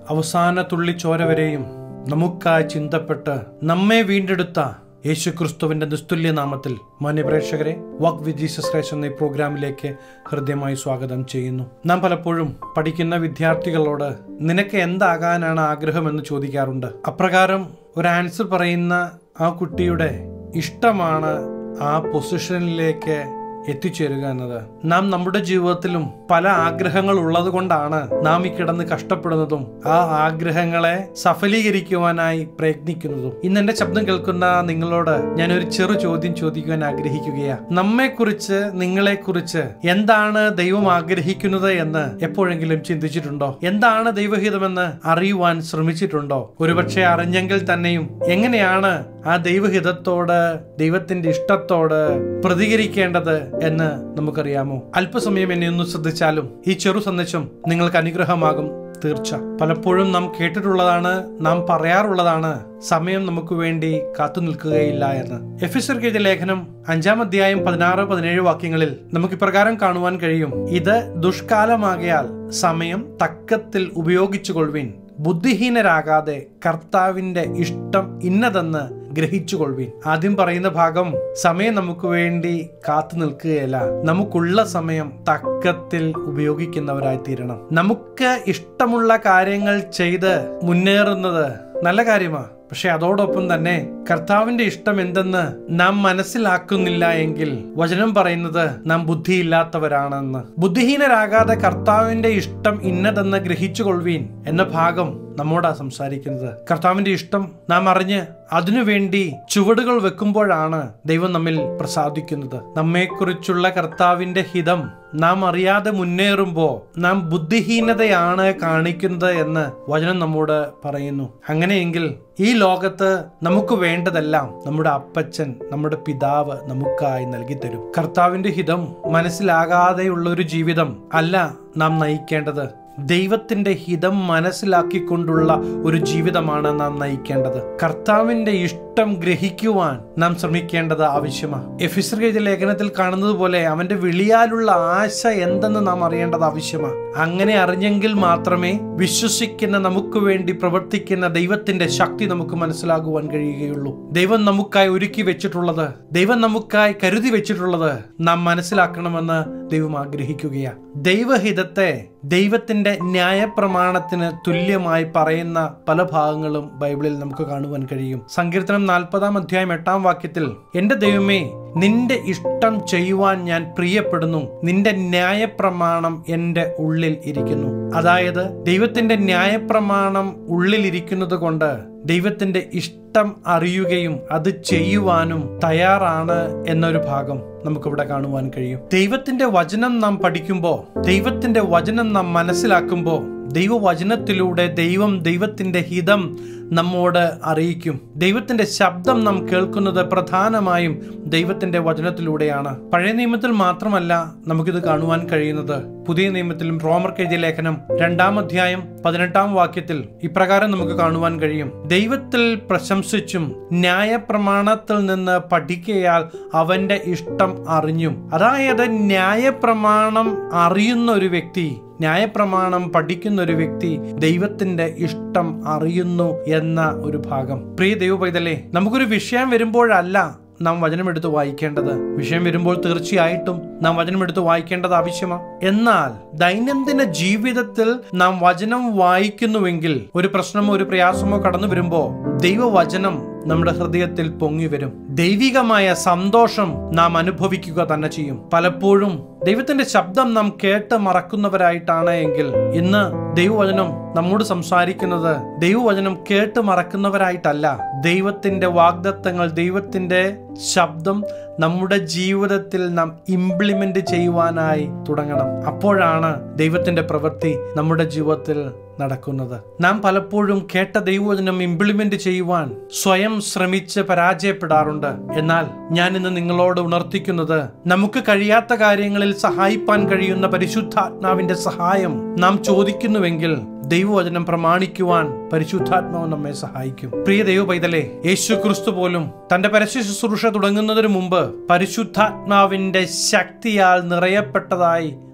അവസാന തുള്ളി ചോര വരെയും നമുക്കായി ചിന്തപ്പെട്ട് നമ്മെ വീണ്ടെടുത്ത യേശുക്രിസ്തുവിന്റെ നിസ്തുല്യ നാമത്തിൽ മാന്യപ്രേക്ഷകരെ വാക്ക് വിത്ത് ജീസസ് ക്രൈസ്റ്റ് എന്ന ഈ പ്രോഗ്രാമിലേക്ക് ഹൃദ്യമായി സ്വാഗതം ചെയ്യുന്നു നാം പലപ്പോഴും പഠിക്കുന്ന വിദ്യാർത്ഥികളോട് നിനക്ക് എന്താകാനാണ് ആഗ്രഹമെന്ന് ചോദിക്കാറുണ്ട് അപ്രകാരം ഒരു ആൻസർ പറയുന്ന ആ കുട്ടിയുടെ ഇഷ്ടമാണ് ആ പൊസിഷനിലേക്ക് എത്തിച്ചേരുക എന്നത് നാം നമ്മുടെ ജീവിതത്തിലും പല ആഗ്രഹങ്ങൾ ഉള്ളത് കൊണ്ടാണ് നാം ഈ കിടന്ന് കഷ്ടപ്പെടുന്നതും ആ ആഗ്രഹങ്ങളെ സഫലീകരിക്കുവാനായി പ്രയത്നിക്കുന്നതും ഇന്ന് എന്റെ ശബ്ദം കേൾക്കുന്ന നിങ്ങളോട് ഞാൻ ഒരു ചെറു ചോദ്യം ചോദിക്കുവാൻ ആഗ്രഹിക്കുകയാ നമ്മെക്കുറിച്ച് നിങ്ങളെക്കുറിച്ച് എന്താണ് ദൈവം ആഗ്രഹിക്കുന്നത് എന്ന് എപ്പോഴെങ്കിലും ചിന്തിച്ചിട്ടുണ്ടോ എന്താണ് ദൈവഹിതമെന്ന് അറിയുവാൻ ശ്രമിച്ചിട്ടുണ്ടോ ഒരുപക്ഷെ അറിഞ്ഞെങ്കിൽ തന്നെയും എങ്ങനെയാണ് ആ ദൈവഹിതത്തോട് ദൈവത്തിന്റെ ഇഷ്ടത്തോട് പ്രതികരിക്കേണ്ടത് എന്ന് നമുക്കറിയാമോ അല്പസമയം എന്നെ ഒന്ന് ശ്രദ്ധിച്ചാലും ഈ ചെറു സന്ദേശം നിങ്ങൾക്ക് അനുഗ്രഹമാകും തീർച്ച പലപ്പോഴും നാം കേട്ടിട്ടുള്ളതാണ് നാം പറയാറുള്ളതാണ് സമയം നമുക്ക് വേണ്ടി കാത്തു നിൽക്കുകയില്ല എന്ന് എഫിസർ എഴുതിയ ലേഖനം അഞ്ചാം അധ്യായം പതിനാറ് പതിനേഴ് വാക്യങ്ങളിൽ നമുക്ക് ഇപ്രകാരം കാണുവാൻ കഴിയും ഇത് ദുഷ്കാലമാകയാൽ സമയം തക്കത്തിൽ ഉപയോഗിച്ചുകൊള്ളുവിൻ ബുദ്ധിഹീനരാകാതെ കർത്താവിന്റെ ഇഷ്ടം ഇന്നതെന്ന് ഗ്രഹിച്ചുകൊള്ളുവിൻ ആദ്യം പറയുന്ന ഭാഗം സമയം നമുക്ക് വേണ്ടി കാത്തു നിൽക്കുകയല്ല നമുക്കുള്ള സമയം തക്കത്തിൽ ഉപയോഗിക്കുന്നവരായി തീരണം നമുക്ക് ഇഷ്ടമുള്ള കാര്യങ്ങൾ ചെയ്ത് മുന്നേറുന്നത് നല്ല കാര്യമാണ് പക്ഷെ അതോടൊപ്പം തന്നെ കർത്താവിന്റെ ഇഷ്ടം എന്തെന്ന് നാം മനസ്സിലാക്കുന്നില്ല എങ്കിൽ വചനം പറയുന്നത് നാം ബുദ്ധിയില്ലാത്തവരാണെന്ന് ബുദ്ധിഹീനരാകാതെ കർത്താവിന്റെ ഇഷ്ടം ഇന്നതെന്ന് ഗ്രഹിച്ചുകൊള്ളുവീൻ എന്ന ഭാഗം നമ്മോടാ സംസാരിക്കുന്നത് കർത്താവിന്റെ ഇഷ്ടം നാം അറിഞ്ഞ് അതിനുവേണ്ടി ചുവടുകൾ വെക്കുമ്പോഴാണ് ദൈവം നമ്മിൽ പ്രസാദിക്കുന്നത് നമ്മെക്കുറിച്ചുള്ള കർത്താവിന്റെ ഹിതം നാം അറിയാതെ മുന്നേറുമ്പോൾ നാം ബുദ്ധിഹീനതയാണ് കാണിക്കുന്നത് എന്ന് വചനം നമ്മോട് പറയുന്നു അങ്ങനെയെങ്കിൽ ഈ ലോകത്ത് നമുക്ക് വേണ്ടതെല്ലാം നമ്മുടെ അപ്പച്ചൻ നമ്മുടെ പിതാവ് നമുക്കായി നൽകി തരും കർത്താവിന്റെ ഹിതം മനസ്സിലാകാതെയുള്ള ഒരു ജീവിതം അല്ല നാം നയിക്കേണ്ടത് ദൈവത്തിന്റെ ഹിതം മനസ്സിലാക്കിക്കൊണ്ടുള്ള ഒരു ജീവിതമാണ് നാം നയിക്കേണ്ടത് കർത്താവിന്റെ ഇഷ്ടം ഗ്രഹിക്കുവാൻ നാം ശ്രമിക്കേണ്ടത് ആവശ്യമാണ് എഫിസർ എഴുതിയ ലേഖനത്തിൽ കാണുന്നത് പോലെ അവന്റെ വിളിയാലുള്ള ആശ എന്തെന്ന് നാം അറിയേണ്ടത് ആവശ്യമാണ് അങ്ങനെ അറിഞ്ഞെങ്കിൽ മാത്രമേ വിശ്വസിക്കുന്ന നമുക്ക് വേണ്ടി പ്രവർത്തിക്കുന്ന ദൈവത്തിന്റെ ശക്തി നമുക്ക് മനസ്സിലാകുവാൻ കഴിയുകയുള്ളൂ ദൈവം നമുക്കായി ഒരുക്കി വെച്ചിട്ടുള്ളത് ദൈവം നമുക്കായി കരുതി വെച്ചിട്ടുള്ളത് നാം മനസ്സിലാക്കണമെന്ന് ദൈവം ആഗ്രഹിക്കുകയാണ് ദൈവഹിതത്തെ ദൈവത്തിന്റെ ന്യായപ്രമാണത്തിന് തുല്യമായി പറയുന്ന പല ഭാഗങ്ങളും ബൈബിളിൽ നമുക്ക് കാണുവാൻ കഴിയും സങ്കീർത്തനം നാൽപ്പതാം അധ്യായം എട്ടാം വാക്യത്തിൽ എന്റെ ദൈവമേ നിന്റെ ഇഷ്ടം ചെയ്യുവാൻ ഞാൻ പ്രിയപ്പെടുന്നു നിന്റെ ന്യായപ്രമാണം എൻ്റെ ഉള്ളിൽ ഇരിക്കുന്നു അതായത് ദൈവത്തിന്റെ ന്യായപ്രമാണം ഉള്ളിൽ ഇരിക്കുന്നത് കൊണ്ട് ദൈവത്തിന്റെ ഇഷ്ടം അറിയുകയും അത് ചെയ്യുവാനും തയ്യാറാണ് എന്നൊരു ഭാഗം നമുക്കിവിടെ കാണുവാൻ കഴിയും ദൈവത്തിന്റെ വചനം നാം പഠിക്കുമ്പോൾ ദൈവത്തിന്റെ വചനം നാം മനസ്സിലാക്കുമ്പോൾ ദൈവവചനത്തിലൂടെ ദൈവം ദൈവത്തിന്റെ ഹിതം നമ്മോട് അറിയിക്കും ദൈവത്തിന്റെ ശബ്ദം നാം കേൾക്കുന്നത് പ്രധാനമായും ദൈവത്തിന്റെ വചനത്തിലൂടെയാണ് പഴയ നിയമത്തിൽ മാത്രമല്ല നമുക്കിത് കാണുവാൻ കഴിയുന്നത് പുതിയ നിയമത്തിലും റോമർക്ക് എഴുതിയ ലേഖനം രണ്ടാം അധ്യായം പതിനെട്ടാം വാക്യത്തിൽ ഇപ്രകാരം നമുക്ക് കാണുവാൻ കഴിയും ദൈവത്തിൽ പ്രശംസിച്ചും ന്യായപ്രമാണത്തിൽ നിന്ന് പഠിക്കയാൽ അവന്റെ ഇഷ്ടം അറിഞ്ഞും അതായത് ന്യായപ്രമാണം അറിയുന്ന ഒരു വ്യക്തി ന്യായപ്രമാണം പഠിക്കുന്ന ഒരു വ്യക്തി ദൈവത്തിന്റെ ഇഷ്ടം അറിയുന്നു എന്ന ഒരു ഭാഗം പ്രിയ ദൈവപൈതലേ നമുക്കൊരു വിഷയം വരുമ്പോഴല്ല നാം വചനമെടുത്ത് വായിക്കേണ്ടത് വിഷയം വരുമ്പോൾ തീർച്ചയായിട്ടും നാം വചനമെടുത്ത് വായിക്കേണ്ടത് ആവശ്യമാണ് എന്നാൽ ദൈനംദിന ജീവിതത്തിൽ നാം വചനം വായിക്കുന്നുവെങ്കിൽ ഒരു പ്രശ്നമോ ഒരു പ്രയാസമോ കടന്നു വരുമ്പോൾ ദൈവവചനം നമ്മുടെ ഹൃദയത്തിൽ പൊങ്ങി വരും ദൈവികമായ സന്തോഷം നാം അനുഭവിക്കുക തന്നെ ചെയ്യും പലപ്പോഴും ദൈവത്തിന്റെ ശബ്ദം നാം കേട്ട് മറക്കുന്നവരായിട്ടാണ് എങ്കിൽ ഇന്ന് ദൈവവചനം നമ്മോട് സംസാരിക്കുന്നത് ദൈവവചനം കേട്ട് മറക്കുന്നവരായിട്ടല്ല ദൈവത്തിന്റെ വാഗ്ദത്തങ്ങൾ ദൈവത്തിന്റെ ശബ്ദം നമ്മുടെ ജീവിതത്തിൽ നാം ഇംപ്ലിമെന്റ് ചെയ്യുവാനായി തുടങ്ങണം അപ്പോഴാണ് ദൈവത്തിന്റെ പ്രവൃത്തി നമ്മുടെ ജീവിതത്തിൽ നടക്കുന്നത് നാം പലപ്പോഴും കേട്ട ദൈവവചനം ഇംപ്ലിമെന്റ് ചെയ്യുവാൻ സ്വയം ശ്രമിച്ച് പരാജയപ്പെടാറുണ്ട് എന്നാൽ ഞാൻ ഇന്ന് നിങ്ങളോട് ഉണർത്തിക്കുന്നത് നമുക്ക് കഴിയാത്ത കാര്യങ്ങളിൽ സഹായിപ്പാൻ കഴിയുന്ന പരിശുദ്ധാത്മാവിന്റെ സഹായം നാം ചോദിക്കുന്നുവെങ്കിൽ ദൈവവചനം പ്രമാണിക്കുവാൻ പരിശുദ്ധാത്മാവ് നമ്മെ സഹായിക്കും പ്രിയ ദൈവ പൈതലെ യേശു ക്രിസ്തു പോലും തന്റെ പരസ്യ ശുശ്രൂഷ തുടങ്ങുന്നതിന് മുമ്പ് പരിശുദ്ധാത്മാവിന്റെ ശക്തിയാൽ നിറയപ്പെട്ടതായി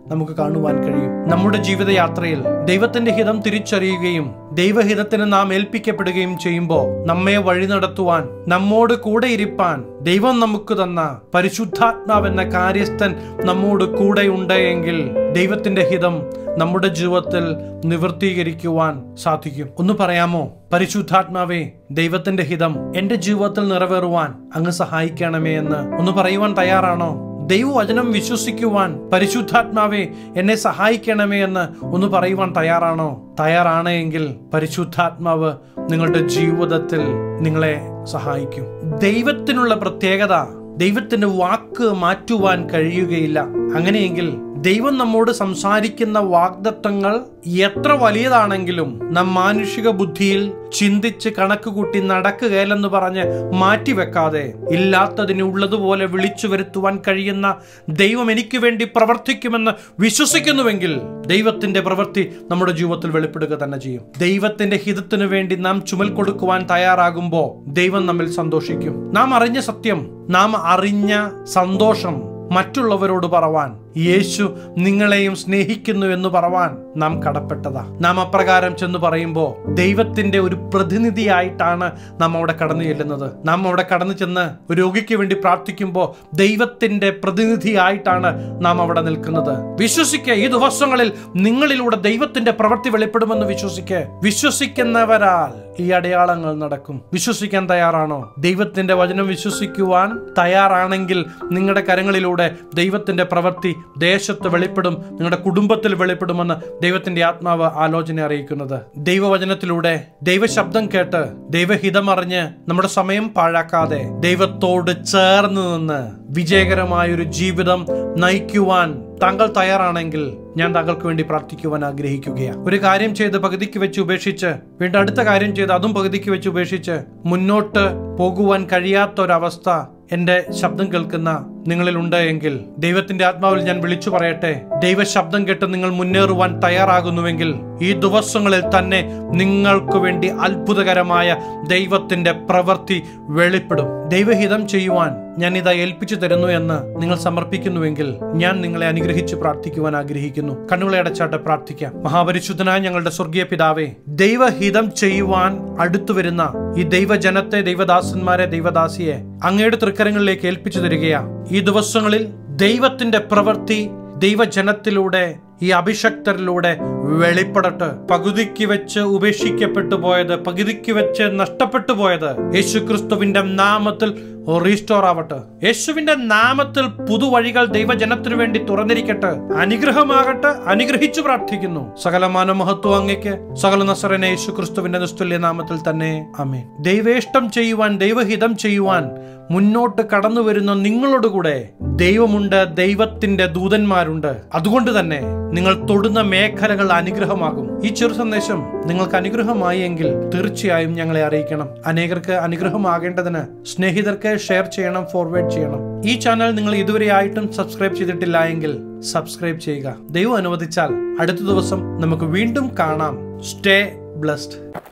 നമുക്ക് കാണുവാൻ കഴിയും നമ്മുടെ ജീവിതയാത്രയിൽ ദൈവത്തിന്റെ ഹിതം തിരിച്ചറിയുകയും ദൈവഹിതത്തിന് നാം ഏൽപ്പിക്കപ്പെടുകയും ചെയ്യുമ്പോൾ നമ്മെ വഴി നടത്തുവാൻ നമ്മോട് കൂടെ ഇരിപ്പാൻ ദൈവം നമുക്ക് തന്ന പരിശുദ്ധാത്മാവെന്ന കാര്യസ്ഥൻ നമ്മോട് കൂടെ ഉണ്ടെങ്കിൽ ദൈവത്തിന്റെ ഹിതം നമ്മുടെ ജീവിതത്തിൽ നിവൃത്തീകരിക്കുവാൻ സാധിക്കും ഒന്ന് പറയാമോ പരിശുദ്ധാത്മാവേ ദൈവത്തിന്റെ ഹിതം എന്റെ ജീവിതത്തിൽ നിറവേറുവാൻ അങ്ങ് സഹായിക്കണമേ എന്ന് ഒന്ന് പറയുവാൻ തയ്യാറാണോ ദൈവവചനം വിശ്വസിക്കുവാൻ പരിശുദ്ധാത്മാവെ എന്നെ സഹായിക്കണമേ എന്ന് ഒന്ന് പറയുവാൻ തയ്യാറാണോ തയ്യാറാണ് എങ്കിൽ പരിശുദ്ധാത്മാവ് നിങ്ങളുടെ ജീവിതത്തിൽ നിങ്ങളെ സഹായിക്കും ദൈവത്തിനുള്ള പ്രത്യേകത ദൈവത്തിന്റെ വാക്ക് മാറ്റുവാൻ കഴിയുകയില്ല അങ്ങനെയെങ്കിൽ ദൈവം നമ്മോട് സംസാരിക്കുന്ന വാഗ്ദത്വങ്ങൾ എത്ര വലിയതാണെങ്കിലും നാം മാനുഷിക ബുദ്ധിയിൽ ചിന്തിച്ച് കണക്ക് കൂട്ടി നടക്കുകയില്ലെന്ന് പറഞ്ഞ് മാറ്റിവെക്കാതെ ഇല്ലാത്തതിന് ഉള്ളതുപോലെ വിളിച്ചു വരുത്തുവാൻ കഴിയുന്ന ദൈവം എനിക്ക് വേണ്ടി പ്രവർത്തിക്കുമെന്ന് വിശ്വസിക്കുന്നുവെങ്കിൽ ദൈവത്തിന്റെ പ്രവൃത്തി നമ്മുടെ ജീവിതത്തിൽ വെളിപ്പെടുക തന്നെ ചെയ്യും ദൈവത്തിന്റെ ഹിതത്തിനു വേണ്ടി നാം ചുമൽ കൊടുക്കുവാൻ തയ്യാറാകുമ്പോൾ ദൈവം നമ്മിൽ സന്തോഷിക്കും നാം അറിഞ്ഞ സത്യം നാം അറിഞ്ഞ സന്തോഷം മറ്റുള്ളവരോട് പറവാൻ യേശു നിങ്ങളെയും സ്നേഹിക്കുന്നു എന്ന് പറവാൻ നാം കടപ്പെട്ടതാ നാം അപ്രകാരം ചെന്ന് പറയുമ്പോൾ ദൈവത്തിന്റെ ഒരു പ്രതിനിധിയായിട്ടാണ് നാം അവിടെ കടന്നു ചെല്ലുന്നത് നാം അവിടെ കടന്നു ചെന്ന് ഒരു രോഗിക്ക് വേണ്ടി പ്രാർത്ഥിക്കുമ്പോൾ ദൈവത്തിന്റെ പ്രതിനിധിയായിട്ടാണ് നാം അവിടെ നിൽക്കുന്നത് വിശ്വസിക്കുക ഈ ദിവസങ്ങളിൽ നിങ്ങളിലൂടെ ദൈവത്തിന്റെ പ്രവൃത്തി വെളിപ്പെടുമെന്ന് വിശ്വസിക്കുക വിശ്വസിക്കുന്നവരാൽ ഈ അടയാളങ്ങൾ നടക്കും വിശ്വസിക്കാൻ തയ്യാറാണോ ദൈവത്തിന്റെ വചനം വിശ്വസിക്കുവാൻ തയ്യാറാണെങ്കിൽ നിങ്ങളുടെ കരങ്ങളിലൂടെ ദൈവത്തിന്റെ പ്രവൃത്തി ദേശത്ത് വെളിപ്പെടും നിങ്ങളുടെ കുടുംബത്തിൽ വെളിപ്പെടുമെന്ന് ദൈവത്തിന്റെ ആത്മാവ് ആലോചന അറിയിക്കുന്നത് ദൈവവചനത്തിലൂടെ ദൈവശബ്ദം കേട്ട് ദൈവഹിതമറിഞ്ഞ് നമ്മുടെ സമയം പാഴാക്കാതെ ദൈവത്തോട് ചേർന്ന് നിന്ന് വിജയകരമായ ഒരു ജീവിതം നയിക്കുവാൻ താങ്കൾ തയ്യാറാണെങ്കിൽ ഞാൻ താങ്കൾക്ക് വേണ്ടി പ്രാർത്ഥിക്കുവാൻ ആഗ്രഹിക്കുകയാണ് ഒരു കാര്യം ചെയ്ത് പകുതിക്ക് വെച്ച് ഉപേക്ഷിച്ച് വീണ്ടും അടുത്ത കാര്യം ചെയ്ത് അതും പകുതിക്ക് വെച്ച് ഉപേക്ഷിച്ച് മുന്നോട്ട് പോകുവാൻ കഴിയാത്ത ഒരവസ്ഥ എന്റെ ശബ്ദം കേൾക്കുന്ന നിങ്ങളിൽ ഉണ്ട് എങ്കിൽ ദൈവത്തിന്റെ ആത്മാവിൽ ഞാൻ വിളിച്ചു പറയട്ടെ ദൈവ ശബ്ദം കേട്ട് നിങ്ങൾ മുന്നേറുവാൻ തയ്യാറാകുന്നുവെങ്കിൽ ഈ ദിവസങ്ങളിൽ തന്നെ നിങ്ങൾക്ക് വേണ്ടി അത്ഭുതകരമായ ദൈവത്തിന്റെ പ്രവൃത്തി വെളിപ്പെടും ദൈവഹിതം ചെയ്യുവാൻ ഞാൻ ഇതാ ഏൽപ്പിച്ചു തരുന്നു എന്ന് നിങ്ങൾ സമർപ്പിക്കുന്നുവെങ്കിൽ ഞാൻ നിങ്ങളെ അനുഗ്രഹിച്ച് പ്രാർത്ഥിക്കുവാൻ ആഗ്രഹിക്കുന്നു കണ്ണുകളെ അടച്ചാട്ട് പ്രാർത്ഥിക്കാം മഹാപരിശുദ്ധനായ ഞങ്ങളുടെ സ്വർഗീയ പിതാവേ ദൈവഹിതം ചെയ്യുവാൻ അടുത്തു വരുന്ന ഈ ദൈവജനത്തെ ദൈവദാസന്മാരെ ദൈവദാസിയെ അങ്ങയുടെ തൃക്കരങ്ങളിലേക്ക് ഏൽപ്പിച്ചു തരികയാ ഈ ദിവസങ്ങളിൽ ദൈവത്തിന്റെ പ്രവൃത്തി ദൈവജനത്തിലൂടെ ഈ അഭിഷക്തരിലൂടെ വെളിപ്പെടട്ടെ പകുതിക്ക് വെച്ച് ഉപേക്ഷിക്കപ്പെട്ടു പോയത് പകുതിക്ക് വെച്ച് നഷ്ടപ്പെട്ടു പോയത് യേശു ക്രിസ്തുവിന്റെ നാമത്തിൽ റീസ്റ്റോർ ആവട്ടെ യേശുവിന്റെ നാമത്തിൽ പുതുവഴികൾ ദൈവജനത്തിനു വേണ്ടി തുറന്നിരിക്കട്ടെ അനുഗ്രഹമാകട്ടെ അനുഗ്രഹിച്ചു പ്രാർത്ഥിക്കുന്നു സകലമാന മഹത്വം അങ്ങയ്ക്ക് സകല നസറനെ യേശു ക്രിസ്തുവിന്റെ നിസ്തുല്യ നാമത്തിൽ തന്നെ അമേൻ ദൈവേഷ്ടം ചെയ്യുവാൻ ദൈവഹിതം ചെയ്യുവാൻ മുന്നോട്ട് കടന്നു വരുന്ന നിങ്ങളോടുകൂടെ ദൈവമുണ്ട് ദൈവത്തിന്റെ ദൂതന്മാരുണ്ട് അതുകൊണ്ട് തന്നെ നിങ്ങൾ തൊടുന്ന മേഖലകൾ അനുഗ്രഹമാകും ഈ ചെറു സന്ദേശം നിങ്ങൾക്ക് അനുഗ്രഹമായി എങ്കിൽ തീർച്ചയായും ഞങ്ങളെ അറിയിക്കണം അനേകർക്ക് അനുഗ്രഹമാകേണ്ടതിന് സ്നേഹിതർക്ക് ഷെയർ ചെയ്യണം ഫോർവേഡ് ചെയ്യണം ഈ ചാനൽ നിങ്ങൾ ഇതുവരെയായിട്ടും സബ്സ്ക്രൈബ് ചെയ്തിട്ടില്ല എങ്കിൽ സബ്സ്ക്രൈബ് ചെയ്യുക ദൈവം അനുവദിച്ചാൽ അടുത്ത ദിവസം നമുക്ക് വീണ്ടും കാണാം സ്റ്റേ ബ്ലസ്ഡ്